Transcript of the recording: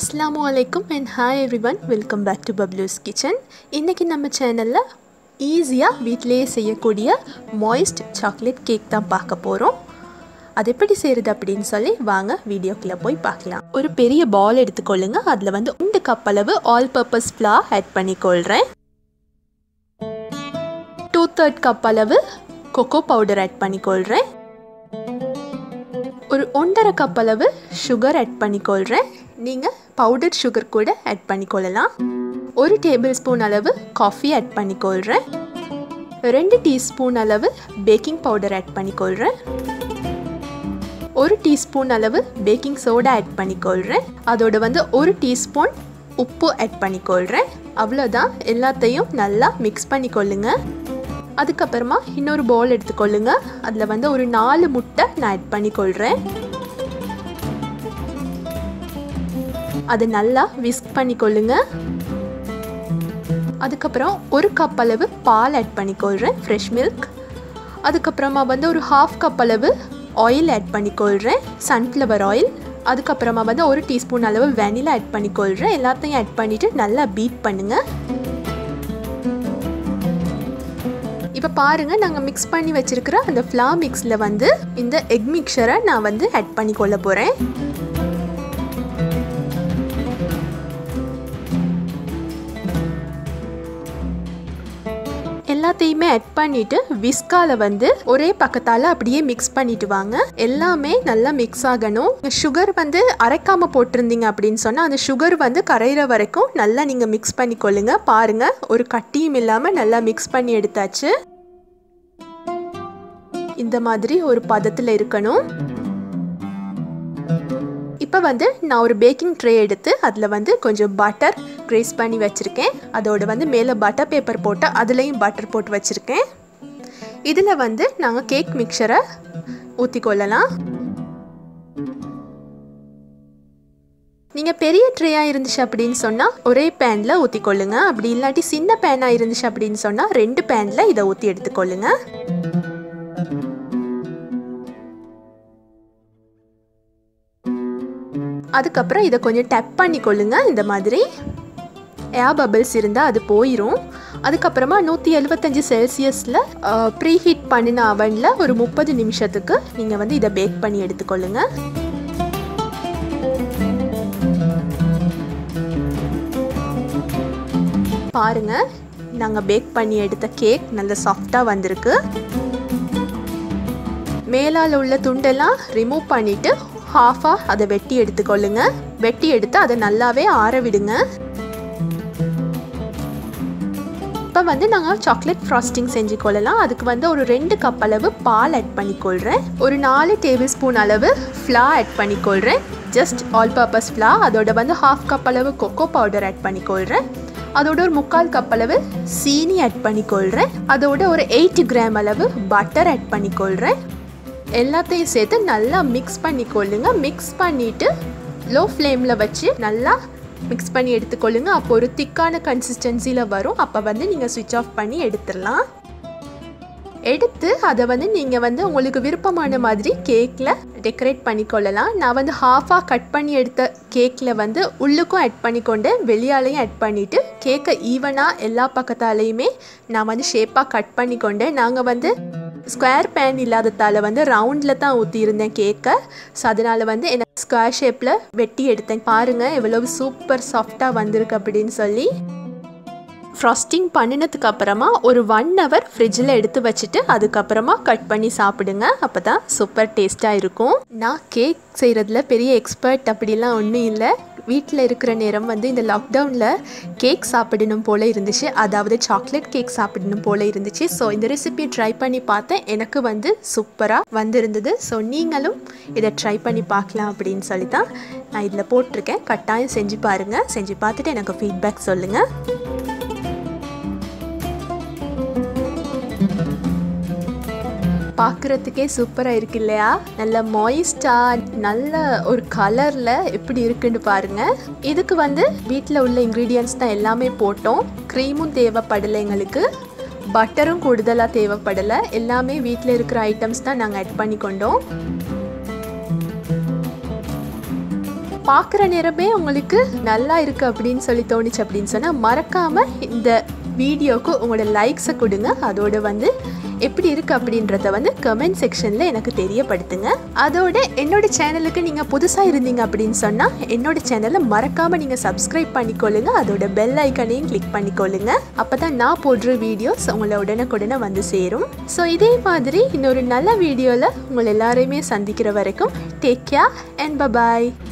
அஸ்ஸலாமு அலைக்கும் and hi everyone welcome back to Bablu's kitchen இன்றைக்கி நம்ம சேனலில் ஈஸியாக வீட்டிலேயே செய்யக்கூடிய மாய்ஸ்ட் சாக்லேட் கேக் தான் பார்க்க போகிறோம் அது எப்படி செய்கிறது அப்படின்னு சொல்லி வாங்க வீடியோக்குள்ளே போய் பார்க்கலாம் ஒரு பெரிய பால் எடுத்துக்கொள்ளுங்க அதில் வந்து ரெண்டு கப் அளவு ஆல் பர்பஸ் ஃப்ளா ஆட் பண்ணிக்கொள்கிறேன் டூ தேர்ட் கப் அளவு கொக்கோ பவுடர் ஆட் பண்ணிக்கொள்கிறேன் ஒரு ஒன்றரை கப் அளவு சுகர் ஆட் பண்ணிக்கொள்கிறேன் நீங்கள் பவுடர் சுகர் கூட ஆட் பண்ணிக்கொள்ளலாம் ஒரு டேபிள் ஸ்பூன் அளவு காஃபி ஆட் பண்ணிக்கொள்கிறேன் ரெண்டு டீஸ்பூன் அளவு பேக்கிங் பவுடர் ஆட் பண்ணிக்கொள்கிறேன் ஒரு டீஸ்பூன் அளவு பேக்கிங் சோடா ஆட் பண்ணிக்கொள்கிறேன் அதோட வந்து ஒரு டீஸ்பூன் உப்பு ஆட் பண்ணிக்கொள்கிறேன் அவ்வளோதான் எல்லாத்தையும் நல்லா மிக்ஸ் பண்ணிக்கொள்ளுங்க அதுக்கப்புறமா இன்னொரு பவுல் எடுத்துக்கொள்ளுங்க அதில் வந்து ஒரு நாலு முட்டை நான் ஆட் பண்ணிக்கொள்கிறேன் அதை நல்லா விஸ்க் பண்ணிக்கொள்ளுங்க அதுக்கப்புறம் ஒரு கப் அளவு பால் ஆட் பண்ணிக்கொள்கிறேன் ஃப்ரெஷ் மில்க் அதுக்கப்புறமா வந்து ஒரு ஹாஃப் கப் அளவு ஆயில் ஆட் பண்ணிக்கொள்கிறேன் சன்ஃப்ளவர் ஆயில் அதுக்கப்புறமா வந்து ஒரு டீஸ்பூன் அளவு வெனிலா ஆட் பண்ணிக்கொள்கிறேன் எல்லாத்தையும் ஆட் பண்ணிவிட்டு நல்லா பீட் பண்ணுங்கள் இப்போ பாருங்கள் நாங்கள் மிக்ஸ் பண்ணி வச்சுருக்கிற அந்த ஃப்ளா மிக்ஸில் வந்து இந்த எக் மிக்சரை நான் வந்து ஆட் பண்ணி கொள்ள போகிறேன் எல்லாத்தையுமே ஆட் பண்ணிட்டு விஸ்கால வந்து ஒரே பக்கத்தால் அப்படியே மிக்ஸ் பண்ணிட்டு வாங்க எல்லாமே நல்லா மிக்ஸ் ஆகணும் சுகர் வந்து அரைக்காம போட்டிருந்தீங்க அப்படின்னு சொன்னால் அந்த சுகர் வந்து கரையிற வரைக்கும் நல்லா நீங்கள் மிக்ஸ் பண்ணி கொள்ளுங்க பாருங்க ஒரு கட்டியும் இல்லாமல் நல்லா மிக்ஸ் பண்ணி எடுத்தாச்சு இந்த மாதிரி ஒரு பதத்தில் இருக்கணும் இப்போ வந்து நான் ஒரு பேக்கிங் ட்ரே எடுத்து அதில் வந்து கொஞ்சம் பட்டர் க்ரேஸ் பண்ணி வச்சுருக்கேன் அதோட வந்து மேலே பட்டர் பேப்பர் போட்டு அதுலேயும் பட்டர் போட்டு வச்சுருக்கேன் இதில் வந்து நாங்கள் கேக் மிக்சரை ஊற்றிக்கொள்ளலாம் நீங்கள் பெரிய ட்ரேயாக இருந்துச்சு அப்படின்னு சொன்னால் ஒரே பேனில் ஊற்றிக்கொள்ளுங்க அப்படி இல்லாட்டி சின்ன பேனாக இருந்துச்சு அப்படின்னு சொன்னால் ரெண்டு பேனில் இதை ஊற்றி எடுத்துக்கொள்ளுங்க அதுக்கப்புறம் இதை கொஞ்சம் டப் பண்ணி கொள்ளுங்க இந்த மாதிரி ஏர் பபிள்ஸ் இருந்தால் அது போயிடும் அதுக்கப்புறமா நூற்றி எழுபத்தஞ்சி செல்சியஸில் ப்ரீ ஹீட் பண்ணின அவனில் ஒரு முப்பது நிமிஷத்துக்கு நீங்கள் வந்து இதை பேக் பண்ணி எடுத்துக்கொள்ளுங்க பாருங்க நாங்கள் பேக் பண்ணி எடுத்த கேக் நல்ல சாஃப்டாக வந்திருக்கு மேலால் உள்ள துண்டெல்லாம் ரிமூவ் பண்ணிவிட்டு ஹாஃபாக அதை வெட்டி எடுத்துக்கொள்ளுங்க வெட்டி எடுத்து அதை நல்லாவே ஆற விடுங்க இப்போ வந்து நாங்கள் சாக்லேட் ஃப்ராஸ்டிங் செஞ்சு கொள்ளலாம் அதுக்கு வந்து ஒரு ரெண்டு கப் அளவு பால் ஆட் பண்ணிக்கொள்கிறேன் ஒரு நாலு டேபிள் ஸ்பூன் அளவு ஃப்ளா ஆட் பண்ணிக்கொள்கிறேன் ஜஸ்ட் ஆல் பர்பஸ் ஃப்ளா அதோட வந்து ஹாஃப் கப் அளவு கொக்கோ பவுடர் ஆட் பண்ணிக்கொள்கிறேன் அதோட ஒரு முக்கால் கப் அளவு சீனி ஆட் பண்ணிக்கொள்கிறேன் அதோட ஒரு எயிட் கிராம் அளவு பட்டர் ஆட் பண்ணிக்கொள்கிறேன் எல்லாத்தையும் சேர்த்து நல்லா மிக்ஸ் பண்ணிக்கொள்ளுங்க மிக்ஸ் பண்ணிவிட்டு லோ ஃப்ளேமில் வச்சு நல்லா மிக்ஸ் பண்ணி எடுத்துக்கொள்ளுங்க அப்போ ஒரு திக்கான கன்சிஸ்டன்சியில் வரும் அப்போ வந்து நீங்கள் சுவிட்ச் ஆஃப் பண்ணி எடுத்துடலாம் எடுத்து அதை வந்து நீங்கள் வந்து உங்களுக்கு விருப்பமான மாதிரி கேக்கில் டெக்கரேட் பண்ணிக்கொள்ளலாம் நான் வந்து ஹாஃபாக கட் பண்ணி எடுத்த கேக்கில் வந்து உள்ளுக்கும் ஆட் பண்ணிக்கொண்டு வெளியாலையும் ஆட் பண்ணிவிட்டு கேக்கை ஈவனாக எல்லா பக்கத்தாலேயுமே நான் வந்து ஷேப்பாக கட் பண்ணிக்கொண்டேன் நாங்கள் வந்து ஸ்கொயர் பேன் இல்லாததால் வந்து ரவுண்டில் தான் ஊற்றியிருந்தேன் கேக்கை ஸோ அதனால் வந்து எனக்கு ஸ்கொயர் ஷேப்பில் வெட்டி எடுத்தேன் பாருங்கள் எவ்வளவு சூப்பர் சாஃப்டாக வந்திருக்கு அப்படின்னு சொல்லி ஃப்ராஸ்டிங் பண்ணினதுக்கு அப்புறமா ஒரு ஒன் ஹவர் ஃப்ரிட்ஜில் எடுத்து வச்சுட்டு அதுக்கப்புறமா கட் பண்ணி சாப்பிடுங்க அப்போ தான் சூப்பர் டேஸ்ட்டாக இருக்கும் நான் கேக் செய்கிறதுல பெரிய எக்ஸ்பர்ட் அப்படிலாம் ஒன்றும் இல்லை வீட்டில் இருக்கிற நேரம் வந்து இந்த லாக்டவுனில் கேக் சாப்பிடணும் போல் இருந்துச்சு அதாவது சாக்லேட் கேக் சாப்பிடணும் போல் இருந்துச்சு ஸோ இந்த ரெசிபியை ட்ரை பண்ணி பார்த்தேன் எனக்கு வந்து சூப்பராக வந்திருந்தது ஸோ நீங்களும் இதை ட்ரை பண்ணி பார்க்கலாம் அப்படின்னு சொல்லி தான் நான் இதில் போட்டிருக்கேன் கட்டாயம் செஞ்சு பாருங்கள் செஞ்சு பார்த்துட்டு எனக்கு ஃபீட்பேக் சொல்லுங்கள் பார்க்குறதுக்கே சூப்பராக இருக்கு இல்லையா நல்ல மாய்ஸ்டாக நல்ல ஒரு கலரில் எப்படி இருக்குன்னு பாருங்கள் இதுக்கு வந்து வீட்டில் உள்ள இன்க்ரீடியன்ஸ் தான் எல்லாமே போட்டோம் க்ரீமும் தேவைப்படலை எங்களுக்கு பட்டரும் கூடுதலாக தேவைப்படலை எல்லாமே வீட்டில் இருக்கிற ஐட்டம்ஸ் தான் நாங்கள் ஆட் பண்ணி கொண்டோம் பார்க்குற நேரமே உங்களுக்கு நல்லா இருக்குது அப்படின்னு சொல்லி தோணுச்சு அப்படின்னு சொன்னால் மறக்காமல் இந்த வீடியோக்கு உங்களோட லைக்ஸை கொடுங்க அதோட வந்து எப்படி இருக்குது அப்படின்றத வந்து கமெண்ட் செக்ஷனில் எனக்கு தெரியப்படுத்துங்க அதோட என்னோட சேனலுக்கு நீங்கள் புதுசாக இருந்தீங்க அப்படின்னு சொன்னால் என்னோட சேனலை மறக்காமல் நீங்கள் சப்ஸ்கிரைப் பண்ணிக்கொள்ளுங்க அதோட பெல் ஐக்கனையும் கிளிக் பண்ணிக்கொள்ளுங்க அப்போ தான் நான் போடுற வீடியோஸ் உங்களை உடனுக்குடனே வந்து சேரும் ஸோ இதே மாதிரி இன்னொரு நல்ல வீடியோவில் உங்களை எல்லாரையுமே சந்திக்கிற வரைக்கும் டேக் கேர் அண்ட் பபாய்